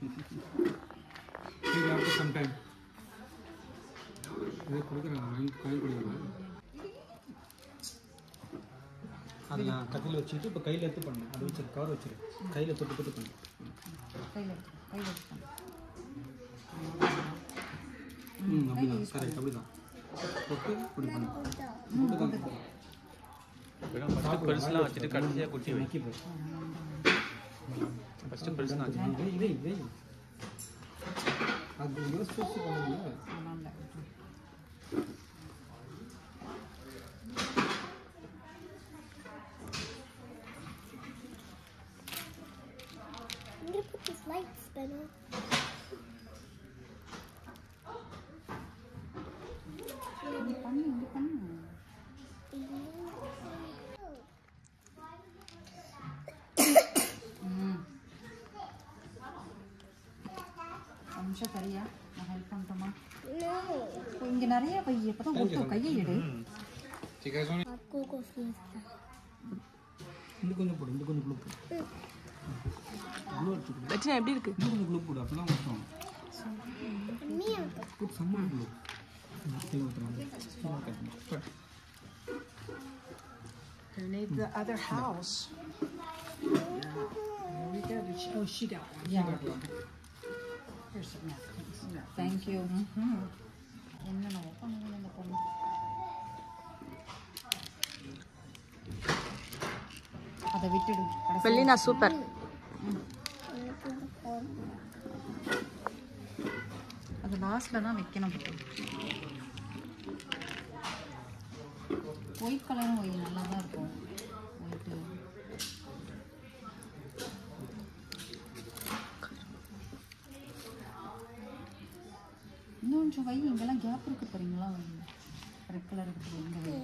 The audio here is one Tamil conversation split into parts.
சரி ஆஃப்டர் சம் டைம் இதை கொடுக்குறாங்க வாங்கி வாங்கி கொடுக்குறாங்க அதை நான் கத்தியில் வச்சுட்டு இப்போ கையில் எடுத்து பண்ணேன் அதை வச்சிரு கவர் வச்சிரு கையில் தொட்டு தொட்டு பண்ணு கையில் எடுத்து கையில் எடுத்து ம் அப்படிதான் கரெக்ட் அப்படிதான் தொட்டு இப்படி பண்ணு தொட்டு தான் கொடுக்குறேன். ஃபஸ்ட்டு பெருசுலாம் வச்சுட்டு கடைசியாக குட்டி வை நக்கி போய் ஃபஸ்ட்டு பெருசுலாம் வச்சு வை வை வை அது யோசிச்சு யோசிச்சு பண்ணுங்க அதனால I'm gonna put this light spinner. இங்க பண்ணு இங்க பண்ணு ம் ஒரு நிமிஷம் சரியா நான் ஹெல்ப் பண்ணட்டுமா No. இப்போ இங்கே நிறைய வை இப்போ தான் ஒட்டும் கையை எடு I'll go fiesta. இந்த கொஞ்சம் போடு இந்த கொஞ்சம் குழு போடு குழு அடிச்சு கொடு லட்சணம் எப்படி இருக்கு இன்னும் கொஞ்சம் குழு போடு அப்போ தான் ஊற்றுவோம் Me, Uncle. புட் சம்மர் குழு ஸ்டீல் ஊற்றுறாங்க கட் Who needs the other house? There we go. Did she- Oh, she got one. Yeah Here's some napkins. Thank you. ம்ஹும். என்னென்ன பண்ணுங்க இந்த பொண்ணு அதை விட்டுடு கடைசி Melina, super. அது லாஸ்ட்ல தான் வைக்கணும் ஒயிட் கலரும் ஒய் நல்லா தான் இருக்கும் ஒயிட்டு இன்னும் கொஞ்சம் வை இங்கெல்லாம் கேப் இருக்கு பாருங்களா ரெட் கலர் இருக்குது இங்கே வை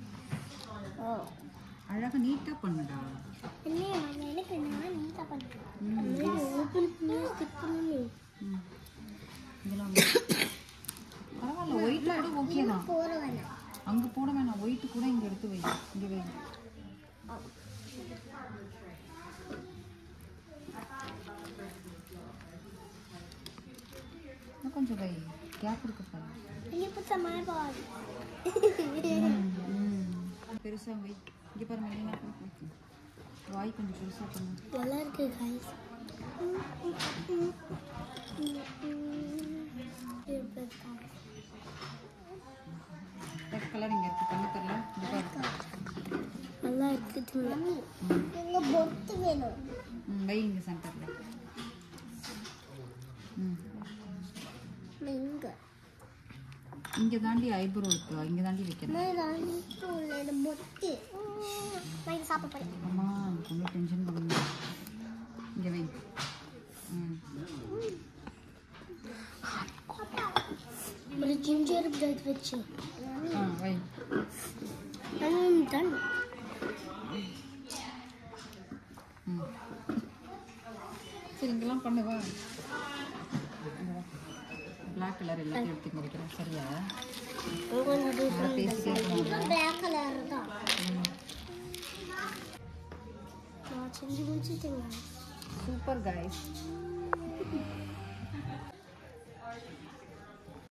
அழகாக நீட்டாக பண்ணுடா என்ன எனக்கு நான் நீட்டா பண்ணுறேன் ஓப்பன் பண்ணி ஸ்டிக் பண்ணணும் ம் இதெல்லாம் வை. பரவாயில்ல ஒயிட் கூட ஓகே தான் போற வேணாம் அங்கே போட வேணாம் ஒயிட் கூட இங்கே எடுத்து வை இங்கே வை இன்னும் கொஞ்சம் வை கேப் இருக்கு பாரு Can you put some eyeballs? பெருசாக வை இங்கே பாரு மெலினா வாய் கொஞ்சம் பெருசாக பண்ணு நல்லா இருக்கு guys. ரெட் கலர் இங்கே இருக்கு பண்ணி தரல இங்கே பாரு நல்லா இருக்குதுங்க எங்க பொட்டு வேணும் ம் வை இங்கே சென்டரில் ம் எங்க இங்கே தாண்டி ஐப்ரோ இருக்கு இங்கே தாண்டி வைக்கணும் நான் பொட்டு நான் சாப்பிட போறேன் அம்மா எனக்கு ரொம்ப டென்ஷன் பண்ணுங்க இங்கே வை ம் ஒரு ஜிஞ்சர் பிரெட் வச்சு ஆ வை டன் ம் சரி இங்கெல்லாம் பண்ணுவா பிளாக் கலர் எல்லாத்தையும் எடுத்து இங்கே வைக்கிறேன் சரியா நல்லா பேசிட்டே இருக்கணும் பிளாக் கலர் தான் நான் செஞ்சு முடிச்சுட்டேங்க சூப்பர் கைஸ்